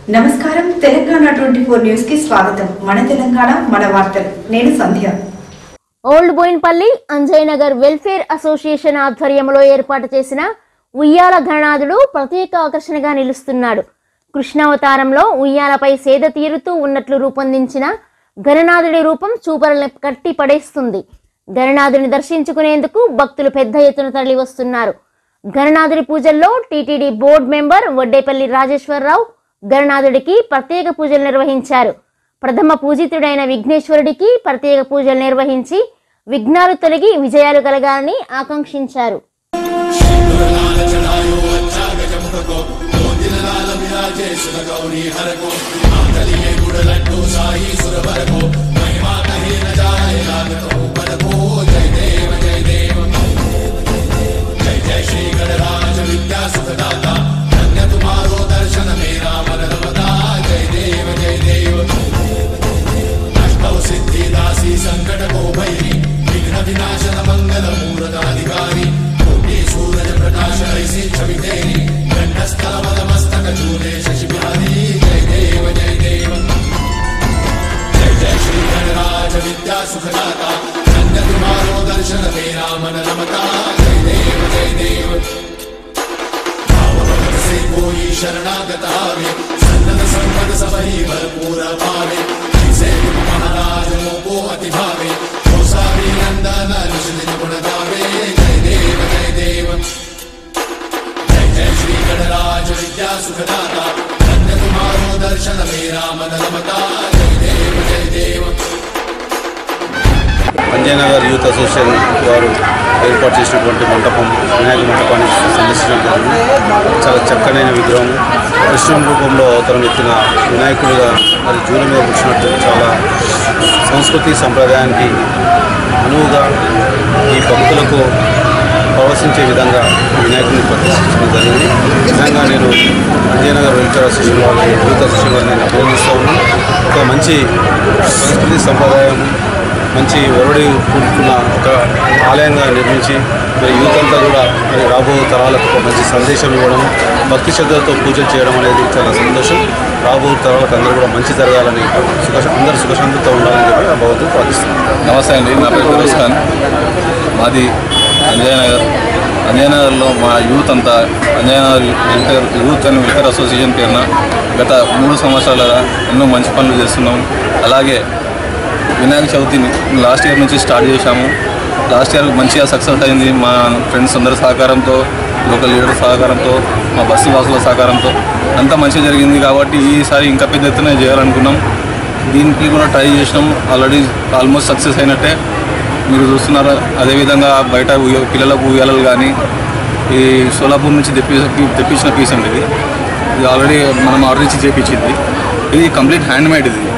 నమస్కారం Telangana twenty four news కి స్వాగతం మన తెలంగాణ మన వార్తలు నేను Sandhya old Boinpally Anjaiahnagar welfare association ఆధ్వర్యంలో ఏర్పాటు చేసిన ఉయ్యాల గణనాథుడు ప్రత్యేక ఆకర్షణగా నిలుస్తున్నాడు కృష్ణావతారంలో ఉయ్యాలపై సేద తీరుతూ ఉన్నట్లు రూపొందించిన గణనాథుడి రూపం చూపరల్ని కట్టి పడేస్తుంది గణనాథుని దర్శించుకునేందుకు భక్తులు పెద్ద ఎత్తున తరలి వస్తున్నారు గణనాథుడి పూజల్లో TTD board member Vaddepalli Rajeshwara Rao గణనాథుడికి ప్రత్యేక పూజలు నిర్వహించారు ప్రథమ పూజితుడైన విఘ్నేశ్వరుడికి ప్రత్యేక పూజలు నిర్వహించి విఘ్నాలు తొలగి విజయాలు కలగాలని ఆకాంక్షించారు అంజయనగర్ యూత్ అసోసియేషన్ వారు ఏర్పాటు చేసినటువంటి మంటపం వినాయక మంటపాన్ని సందర్శించడం జరిగింది చాలా చక్కనైన విగ్రహం కృష్ణం రూపంలో అవతరం ఎత్తిన వినాయకుడిగా మరి జూల మీద కూర్చున్నట్టు చాలా సంస్కృతి సంప్రదాయానికి అనువుగా ఈ భక్తులకు ప్రవశించే విధంగా వినాయకుడిని ప్రదర్శించడం జరిగింది నిజంగా నేను అంజయనగర్ వెల్ఫేర్ అసోసియేషన్ వాళ్ళకి యూత్ అసోసియేషన్ వారిని నేను అభినందిస్తూ ఉన్నాను ఒక మంచి సంస్కృతి సంప్రదాయం మంచి ఒరడి కూడుకున్న ఒక ఆలయంగా నిర్మించి మరి యూత్ అంతా కూడా మరి రాబో తరాలకు ఒక మంచి సందేశం ఇవ్వడం భక్తి శ్రద్ధలతో పూజలు చేయడం అనేది చాలా సంతోషం రాబో తరాలకు అందరూ కూడా మంచి జరగాలని సుఖ అందరూ సుఖశాంతితో ఉండాలని చెప్పి ఆ భగవంతుడు ప్రార్థిస్తున్నాను నమస్తే అండి నా పేరు ఫిరోజ్ ఖాన్ మాది అంజయనగర్ అంజయనగర్లో మా యూత్ అంతా Anjayanagar welfare youth and welfare association పేరున గత మూడు సంవత్సరాలుగా ఎన్నో మంచి పనులు చేస్తున్నాం అలాగే వినాయక చవితిని లాస్ట్ ఇయర్ నుంచి స్టార్ట్ చేశాము లాస్ట్ ఇయర్ మంచిగా సక్సెస్ అయింది మా ఫ్రెండ్స్ అందరి సహకారంతో లోకల్ లీడర్ సహకారంతో మా బస్సు వాసుల సహకారంతో అంతా మంచిగా జరిగింది కాబట్టి ఈసారి ఇంకా పెద్ద ఎత్తున చేయాలనుకున్నాం దీనికి కూడా ట్రై చేసినాం ఆల్రెడీ ఆల్మోస్ట్ సక్సెస్ అయినట్టే మీరు చూస్తున్నారు అదేవిధంగా బయట ఉయ్య పిల్లలకు ఉయ్యాలలు కానీ ఈ సోలాపూర్ నుంచి తెప్పి తెప్పించిన పీస్ అండి ఇది ఇది ఆల్రెడీ మనం ఆర్డర్ ఇచ్చి చేపించింది ఇది కంప్లీట్ హ్యాండ్ మేడ్ ఇది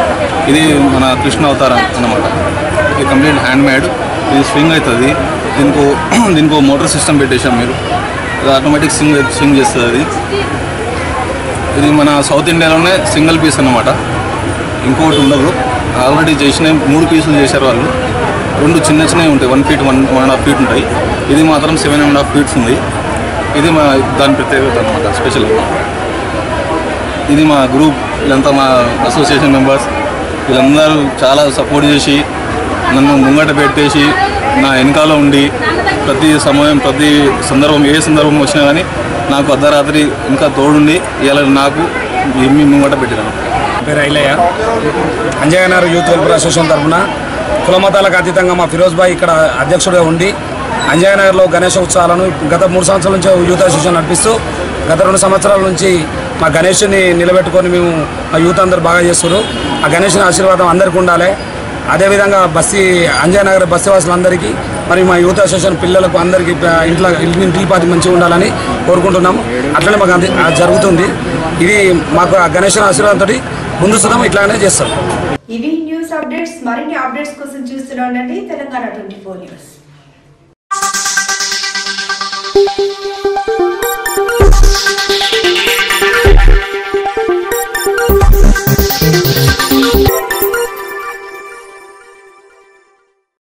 ఇది మన కృష్ణ అవతారం అన్నమాట ఇది కంప్లీట్ హ్యాండ్ మేడ్ ఇది స్వింగ్ అవుతుంది దీనికి దీనికి మోటార్ సిస్టమ్ పెట్టేశాం మీరు ఇది ఆటోమేటిక్ స్వింగ్ స్వింగ్ చేస్తుంది అది ఇది మన సౌత్ ఇండియాలోనే సింగిల్ పీస్ అన్నమాట ఇంకోటి ఉండదు ఆల్రెడీ చేసిన మూడు పీసులు చేశారు వాళ్ళు రెండు చిన్న చిన్నవి ఉంటాయి one feet one one and half feet ఉంటాయి ఇది మాత్రం సెవెన్ అండ్ హాఫ్ ఫీట్స్ ఉంది ఇది మా దాని ప్రత్యేకత అనమాట స్పెషల్ ఇది మా గ్రూప్ వీళ్ళంతా మా అసోసియేషన్ మెంబర్స్ వీళ్ళందరూ చాలా సపోర్ట్ చేసి నన్ను ముంగట పెట్టేసి నా వెనకాల ఉండి ప్రతి సమయం ప్రతి సందర్భం ఏ సందర్భం వచ్చినా కానీ నాకు అర్ధరాత్రి ఇంకా తోడుండి ఇలా నాకు మీ ముంగట పెట్టినాను పేరు Ailaiah Anjayanagar youth welfare association తరఫున కులమతాలకు అతీతంగా మా ఫిరోజ్ భాయ్ ఇక్కడ అధ్యక్షుడిగా ఉండి అంజయనగర్లో గణేష ఉత్సవాలను గత మూడు సంవత్సరాల నుంచి యూత్ అసోసియేషన్ నడిపిస్తూ గత రెండు సంవత్సరాల నుంచి మా గణేష్ని నిలబెట్టుకొని మేము మా యూత్ అందరు బాగా చేస్తారు ఆ గణేష్ని ఆశీర్వాదం అందరికీ ఉండాలి అదేవిధంగా బస్తీ అంజయనగర్ బస్తీ వాసులందరికీ మరి మా యూత్ అసోసియేషన్ పిల్లలకు అందరికీ ప- ఇంట్లో ఇంటి పాతి మంచిగా ఉండాలని కోరుకుంటున్నాము అట్లనే మాకు అంది- అది జరుగుతుంది ఇది మాకు ఆ గణేష్ ఆశీర్వాదంతో ముందు సుతం ఇట్లానే చేస్తాం ఇవి న్యూస్ అప్డేట్స్ మరిన్ని అప్డేట్స్ కోసం చూస్తూనే ఉండండి తెలంగాణ ట్వంటీ ఫోర్ న్యూస్